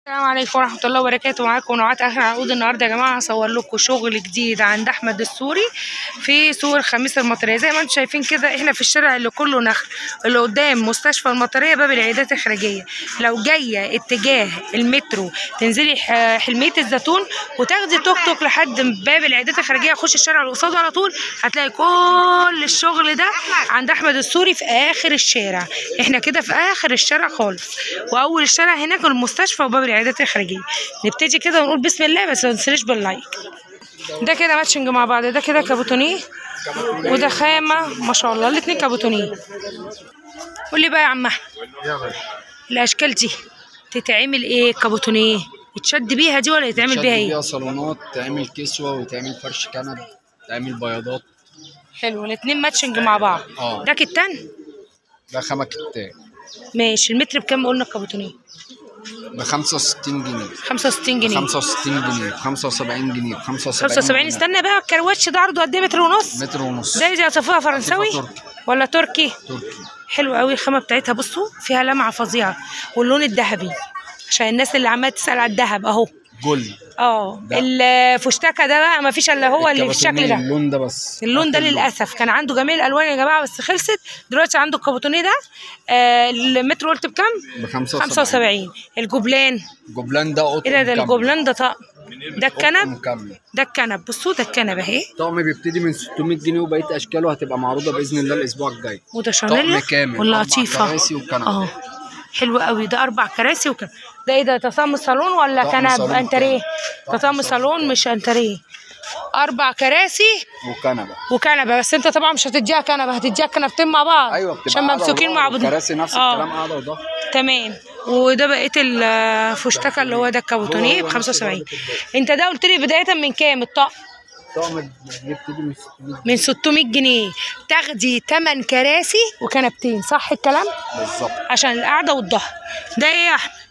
السلام عليكم ورحمة الله وبركاته معاكم نوعات آخر عقود النهاردة يا جماعة هصور لكم شغل جديد عند أحمد السوري في سوق الخميس المطرية زي ما انتم شايفين كده احنا في الشارع اللي كله نخل اللي قدام مستشفى المطرية باب العيادات الخارجية لو جاية اتجاه المترو تنزلي ح- حلمية الزيتون وتاخدي توك توك لحد باب العيادات الخارجية خش الشارع اللي قصاده على طول هتلاقي كل الشغل ده عند أحمد السوري في آخر الشارع احنا كده في آخر الشارع خالص وأول الشارع هناك المستشفى وباب العيادات الخارجية نبتدي كده ونقول بسم الله بس ما تنسيش باللايك ده كده ماتشنج مع بعض ده كده كابوتونيه وده خامة ما شاء الله الاتنين كابوتونيه قول لي بقى يا عم احمد الاشكال دي تتعمل ايه كابوتونيه يتشد بيها دي ولا يتعمل شد بيها ايه بيها صالونات تعمل كسوة وتعمل فرش كنب تعمل بياضات حلو الاتنين ماتشنج مع بعض اه. ده كتان ده خامة كتان ماشي المتر بكام قلنا الكابوتونيه ب 65 جنيه 65 جنيه 65 جنيه ب 75 جنيه ب 75 75 استنى بقى الكرواتش ده عرضه قد ايه متر ونص متر ونص ده زي صفوها فرنساوي صفوها تركي. ولا تركي تركي حلو قوي الخامه بتاعتها بصوا فيها لمعه فظيعه واللون الذهبي عشان الناس اللي عماله تسال على الذهب اهو جولد اه ده. الفوشتكه ده بقى ما فيش الا هو اللي في الشكل الكابوتونيه ده اللون ده بس اللون ده آخر للاسف كان عنده جميع الالوان يا جماعه بس خلصت دلوقتي عنده الكابوتونيه ده آه المتر قلت بكام ب 75 75 الجبلان جبلان ده قطن ايه ده ده مكمل. الجبلان ده طقم ده قطن الكنب مكمل ده الكنب بصوا ده الكنب اهي طقم بيبتدي من 600 جنيه وبقيه اشكاله هتبقى معروضه باذن الله الاسبوع الجاي وده شانيلا طقم كامل ولا أربع قطيفه كراسي وكنب. اه حلو قوي ده اربع كراسي وكنب ده ايه ده تصميم صالون ولا طقم كنب صالون انتريه طقم تصميم صالون مش انتريه اربع كراسي وكنبه وكنبه بس انت طبعا مش هتديها كنبه هتديها كنبتين مع بعض ايوه بتبقى عشان قاعدة ممسوكين وظهر مع بعض الكراسي نفس آه. الكلام قاعده وظهر تمام وده بقيه الفشتكه اللي هو ده الكابوتونيه ب 75 انت ده قلت لي بدايه من كام الطقم طقم بيبتدي من 600 من 600 جنيه تاخدي 8 كراسي وكنبتين صح الكلام بالظبط عشان القعده والظهر ده ايه يا احمد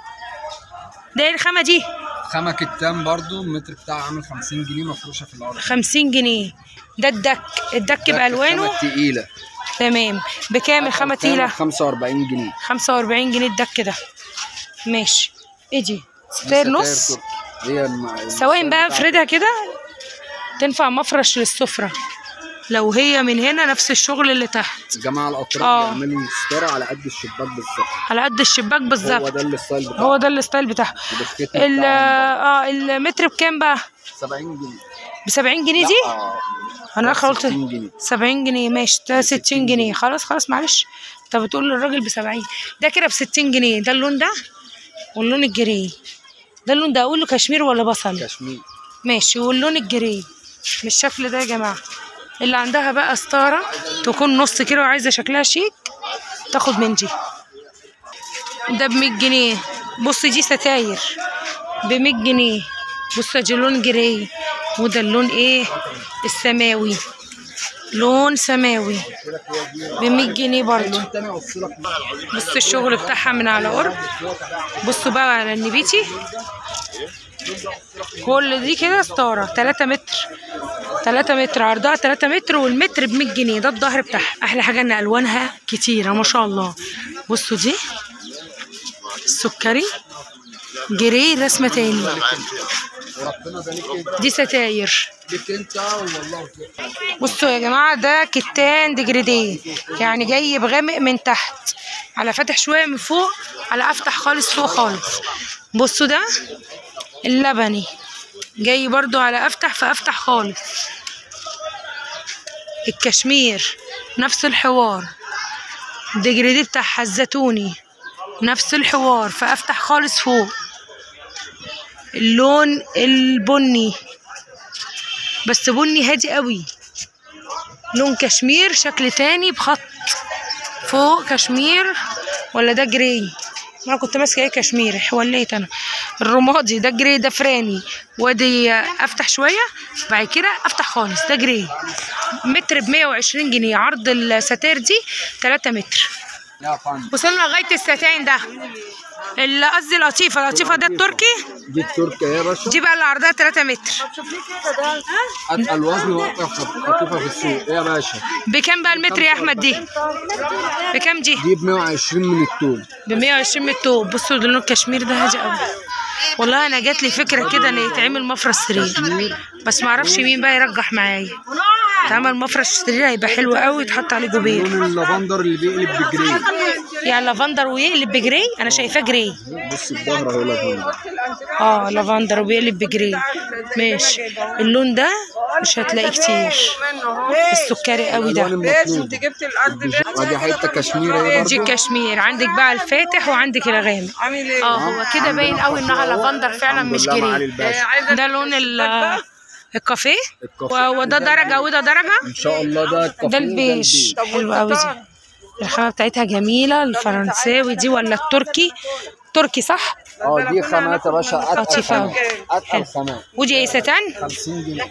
ده ايه الخامه دي خامة كتان برضو المتر بتاعها عامل 50 جنيه مفروشة في الأرض 50 جنيه ده الدك الدك بالوانه خامة تقيلة تمام بكام الخامه تقيله 45 جنيه 45 جنيه الدك ده ماشي ايه دي ستير نص تركي. هي الم- سواء بقى بتاعت افردها كده تنفع مفرش للسفره لو هي من هنا نفس الشغل اللي تحت جماعة الأطراف آه. بيعملوا ستارة على قد الشباك بالظبط على قد الشباك هو بالظبط ده الستايل بتاعه هو ده الستايل بتاعها والختم ال بتاعه اه المتر بكام بقى 70 جنيه ب 70 جنيه دي آه، انا اخر قلت 60 جنيه 70 جنيه ماشي ده 60 جنيه خلاص خلاص معلش انت بتقول للراجل ب 70 ده كده ب 60 جنيه ده اللون ده واللون الجري ده اللون ده اقول له كشمير ولا بصل كشمير ماشي واللون الجري بالشكل ده يا جماعه اللي عندها بقى ستاره تكون نص كيلو وعايزه شكلها شيك تاخد من دي ده ب 100 جنيه بص دي ستاير ب 100 جنيه بص دي لون جراي وده اللون ايه السماوي لون سماوي ب 100 جنيه برضو تاني أوصلك بص الشغل بتاعها من على قرب بصوا بقى على النبيتي كل دي كده ستارة 3 متر 3 متر عرضها 3 متر والمتر ب 100 جنيه ده الظهر بتاعها احلى حاجة ان الوانها كتيرة ما شاء الله بصوا دي السكري جري رسمة تاني وربنا ده ليك انت دي ستاير ليك انت والله بصوا يا جماعة ده كتان ديجريديه يعني جاي بغامق من تحت على فاتح شوية من فوق على أفتح خالص فوق خالص بصوا ده اللبني جاي برضو على أفتح فأفتح خالص الكشمير نفس الحوار الديجريديه بتاعها الزيتوني نفس الحوار فأفتح خالص فوق اللون البني بس بني هادي قوي لون كشمير شكل تاني بخط فوق كشمير ولا ده جراي انا كنت ماسكه ايه كشمير وليت انا الرمادي ده جراي ده فراني وادي افتح شويه بعد كده افتح خالص ده جراي متر ب 120 جنيه عرض الستاير دي 3 متر يا فندم وصلنا لغايه الستاين ده ال- قصدي القطيفه القطيفه ده التركي دي التركي يا باشا دي بقى اللي عرضها 3 متر اتقل وزن وقف خفيفه في السوق يا باشا بكام بقى المتر يا احمد دي بكام دي دي ب 120 من التوم ب 120 من التوب بصوا ده لون الكشمير ده هادي قوي والله انا جات لي فكره كده ان يتعمل مفرش سرير بس ما اعرفش مين بقى يرجح معايا تعمل مفرش سرير هيبقى حلو قوي يتحط عليه جوبير لون اللافندر اللي بيقلب بجري يعني لافندر ويقلب بجري انا شايفاه جري بص الظهر اهو لافندر اه لافندر وبيقلب بجري ماشي اللون ده مش هتلاقيه كتير السكري قوي ده الالوان المطلوبه جبت الارض ودي حته كشمير اهي دي برضه الكشمير عندك بقى الفاتح وعندك الغامق عامل ايه؟ اه هو كده باين قوي انها لافندر فعلا الحمد مش لله معالي جري الباشا ده لون ال- الكافيه الكافيه. و- وده درجة وده درجة ان شاء الله ده الكافيه ده البيج حلو قوي دي الخامة بتاعتها جميلة الفرنساوي دي ولا التركي تركي صح؟ اه دي خامات يا باشا اتقل لطيفة أوي. خامات اتقل خامات ودي ايه ستان 50 جنيه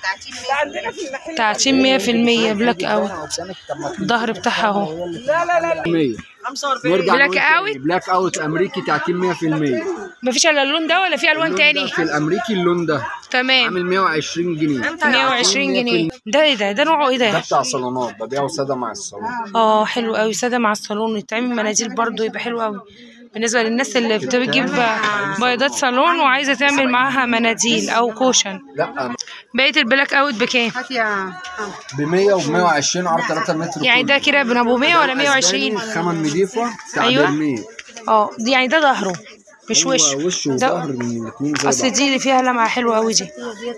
تعتيم 100% بلاك اوت الظهر بتاعها اهو 100 نرجع بلاك نقول تاني، أوت؟ بلاك اوت امريكي تعتيم 100% مفيش الا اللون ده ولا في الوان اللون ده تاني؟ في الامريكي اللون ده تمام عامل 120 جنيه 120 جنيه ده ايه ده؟ ده نوعه ايه ده ده؟ بتاع صالونات ببيعه ساده مع الصالون اه حلو قوي ساده مع الصالون يتعمل مناديل برضو يبقى حلو قوي بالنسبه للناس اللي بتجيب بيضات صالون وعايزه تعمل معاها مناديل او كوشن لا بقيه البلاك اوت بكام ب 100 و 120 عرض 3 متر يعني ده كده ابن ابو 100 ولا 120 خامه نضيفه بتاع أيوة. برميل اه دي يعني ده ظهره مش هو وشه وش ده وظهر من الاثنين زي اصل بعض دي اللي فيها لمعه حلوه قوي دي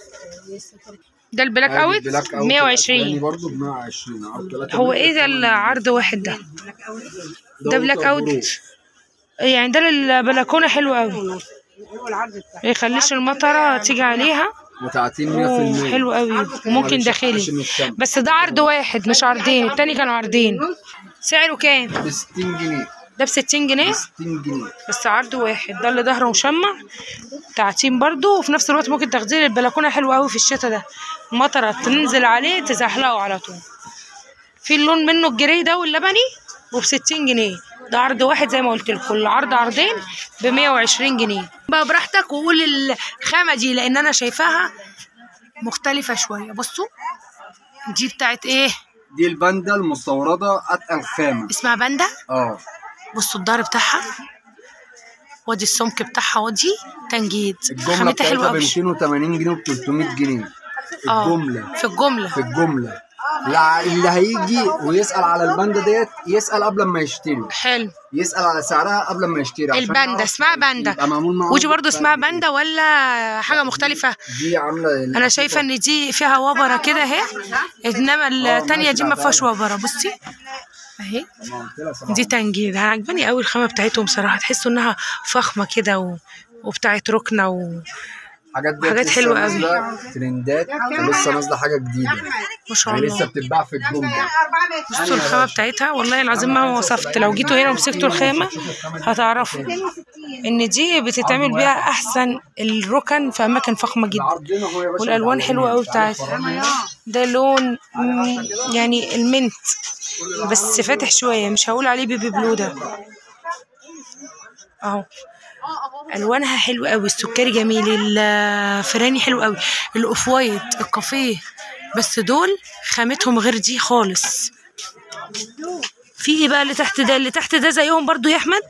ده البلاك عادي، اوت البلاك أوت 120 برضه ب 120 عرض 3 هو ايه ده العرض واحد ده ده بلاك اوت يعني ده للبلكونه حلو قوي ما يخليش المطره تيجي عليها متعتين 100% أوه، حلو قوي وممكن عشان داخلي الشمس. بس ده عرض واحد مش عرضين التاني كانوا عرضين سعره كام ب 60 جنيه ده ب 60 جنيه 60 جنيه بس عرض واحد ده اللي ظهره مشمع تعتيم برضو وفي نفس الوقت ممكن تخزين البلكونه حلو قوي في الشتا ده المطره تنزل عليه تزحلقه على طول في اللون منه الجري ده واللبني وب 60 جنيه ده عرض واحد زي ما قلت لكم العرض عرضين ب 120 جنيه بقى براحتك وقول الخامه دي لان انا شايفاها مختلفه شويه بصوا دي بتاعت ايه دي الباندا المستورده اتقل خامه اسمها باندا اه بصوا الظهر بتاعها وادي السمك بتاعها وادي تنجيد الجمله خامتها حلوه بتاعتها ب قوي 280 جنيه وب 300 جنيه اه الجمله في الجمله في الجمله لا اللي هيجي ويسال على الباندا ديت يسال قبل ما يشتري حلو يسال على سعرها قبل ما يشتري عشان الباندا يعرف اسمها باندا يبقى معمول معاهم ودي برضو اسمها بالتاج. باندا ولا حاجه مختلفه دي عامله انا شايفه ان دي فيها وبره كده اهي انما التانية دي ما فيهاش وبره بصي اهي دي تنجيد انا عجباني قوي الخامه بتاعتهم صراحه تحسوا انها فخمه كده و... وبتاعت ركنه و... حاجات ديت حاجات لسه حلوة قوي. نازلة ترندات ولسه نازله حاجه جديده ما شاء يعني لسه الله بتتباع في الجمله بصوا الخامه بتاعتها والله العظيم ما وصفت لو جيتوا هنا ومسكتوا الخامه هتعرفوا ان دي بتتعمل بيها احسن الركن في اماكن فخمه جدا عرضنا هو يا باشا والالوان حلوه قوي بتاعتها ده لون مم، يعني المنت بس فاتح شويه مش هقول عليه بيبي بلو ده اهو الوانها حلو قوي السكري جميل الفراني حلو قوي الاوف وايت الكافيه بس دول خامتهم غير دي خالص في ايه بقى اللي تحت ده اللي تحت ده زيهم برضو يا احمد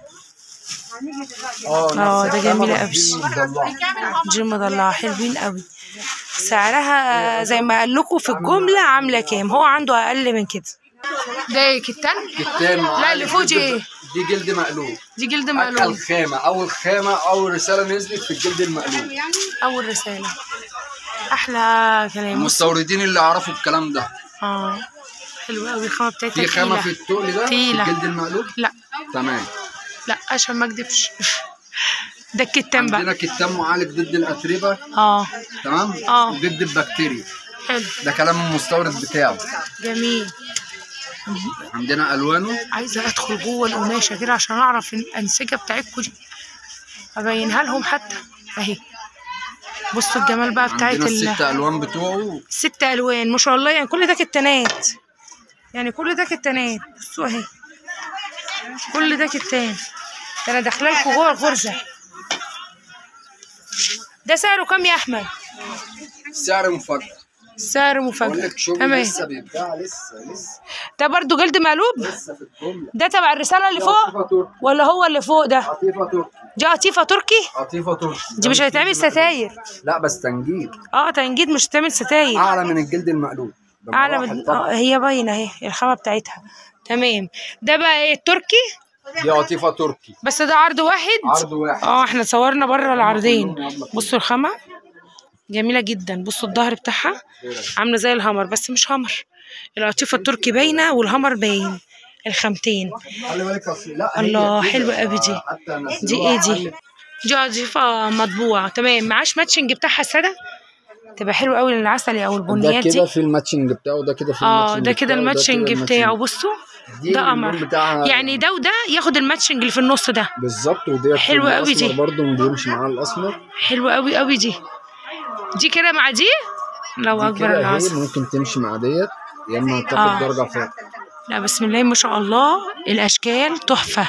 اه ده جميلة قوي جيم مضلعة حلوين قوي سعرها زي ما قال لكم في الجملة عاملة كام هو عنده أقل من كده ده إيه، كتان كتان لا اللي فوق دي ايه دي جلد مقلوب دي جلد اتقل مقلوب خامه اول خامه اول رساله نزلت في الجلد المقلوب أول رسالة أحلى كلام المستوردين اللي يعرفوا الكلام ده اه حلوة قوي الخامة بتاعتها في خامه في تقيلة التقل ده في تقيلة. الجلد المقلوب لا تمام لا عشان ما اكدبش ده الكتان بقى عندنا كتان معالج ضد الاتربه اه تمام آه. ضد البكتيريا حلو ده كلام المستورد بتاعه جميل عندنا الوانه عايزه ادخل جوه القماشه كده عشان اعرف الانسجه بتاعتكم دي ابينها لهم حتى اهي بصوا الجمال بقى بتاعت عندنا ال- الست الوان بتوعه ست الوان ما شاء الله يعني كل ده كتانات يعني كل ده كتانات بصوا اهي كل ده كتان ده انا داخله لكم جوه الغرزه ده سعره كام يا احمد سعر مفاجأة سعر بقول مفاجأة لك شغل تمام لسه بيتباع لسه لسه ده برضو جلد مقلوب لسه في الجمله ده تبع الرسالة اللي فوق قطيفه تركي ولا هو اللي فوق ده قطيفه تركي دي قطيفة تركي قطيفه تركي دي مش هيتعمل ستاير لا بس تنجيد اه تنجيد مش هتعمل ستاير اعلى من الجلد المقلوب ده اعلى مراحل من طبعا. آه هي باينه اهي الخامه بتاعتها تمام ده بقى ايه التركي دي قطيفه تركي بس ده عرض واحد عرض واحد اه احنا صورنا بره العرضين بصوا الخامه جميله جدا بصوا الظهر بتاعها عامله زي الهمر بس مش همر القطيفه التركي باينه والهمر باين الخامتين خلي بالك أصل لا هي الله، كده. حلوة أوي دي. حتى نزلوها دي ايه دي على- دي قطيفه مطبوعه تمام معاش ماتشنج بتاعها الساده تبقى حلو قوي للعسلي او البنيات ده كده دي في الماتشنج بتاعه ده كده في اه الماتشنج ده كده بتاعه، الماتشنج كده بتاعه الماتشنج. بصوا دي ده اللون قمر بتاعها يعني ده وده ياخد الماتشنج اللي في النص ده بالظبط ودي حلوة أوي دي. برضه بيمشي معاه الاسمر حلوة قوي قوي دي دي كده مع دي لو دي اكبر كده اهي العسل ممكن تمشي مع ديت يا اما تاخد آه. درجه فوق لا بسم الله ما شاء الله الاشكال تحفه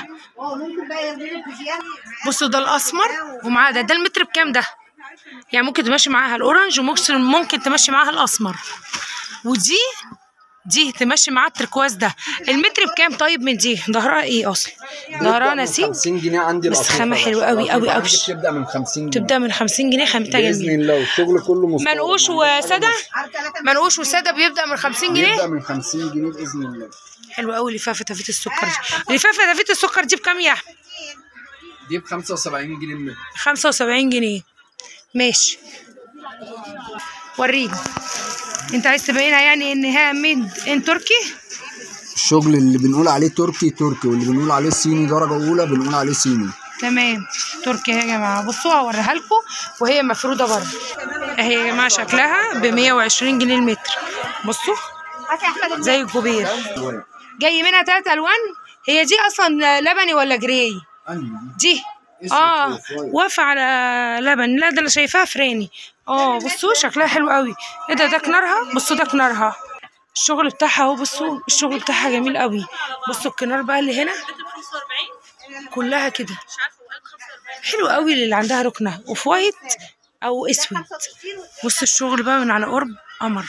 بصوا ده الاسمر ومعاه ده ده المتر بكام ده يعني ممكن تمشي معاها الاورنج وممكن ممكن تمشي معاها الاسمر ودي دي تمشي معاها التركواز ده المتر بكام طيب من دي ظهرها ايه اصلا ظهرها نسيج 50 جنيه عندي بس القطيفة خامة بس. حلوة أوي أوي القطيفة أوي. عندي بتبدا من 50 جنيه تبدا من 50 جنيه خامتها باذن جميل الله والشغل كله مستورد منقوش ما عنديش حاجة وساده مصر. منقوش وساده بيبدا من 50 جنيه بيبدا من 50 جنيه باذن الله حلو قوي لفافه تفيت السكر دي لفافه تفيت السكر دي بكام يا احمد دي ب 75 جنيه المتر 75 جنيه ماشي وريني انت عايز تبينها يعني ان هي ميد ان تركي الشغل اللي بنقول عليه تركي تركي واللي بنقول عليه صيني درجه اولى بنقول عليه صيني تمام تركي يا جماعه بصوا هوريها لكم وهي مفروده بره اهي يا جماعه شكلها ب 120 جنيه المتر بصوا زي الكوبير جاي منها تلات الوان هي دي اصلا لبني ولا جراي دي اه واقفه على لبن لا ده انا شايفاها فراني اه بصوا شكلها حلو قوي ايه ده ده كنارها بصوا ده كنارها الشغل بتاعها اهو بصوا الشغل بتاعها جميل قوي بصوا الكنار بقى اللي هنا كلها كده حلو قوي اللي عندها ركنه اوف وايت او اسود بصوا الشغل بقى من على قرب قمر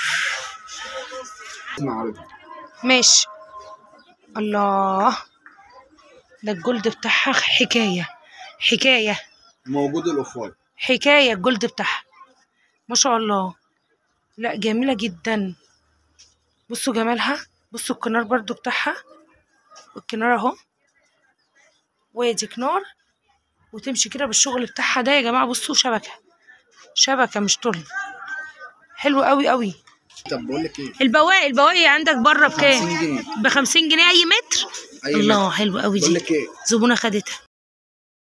ماشي الله ده الجلد بتاعها حكايه حكايه موجود الاوفاي حكايه الجلد بتاعها ما شاء الله لا جميله جدا بصوا جمالها بصوا الكنار برضو بتاعها الكنار اهو وادي كنار وتمشي كده بالشغل بتاعها ده يا جماعه بصوا شبكه شبكه مش طل حلو قوي قوي طب بقول لك ايه البواقي البواقي عندك بره 50 بكام جنيه ب 50 جنيه اي متر أي الله حلو قوي بقول دي لك ايه زبونه خدتها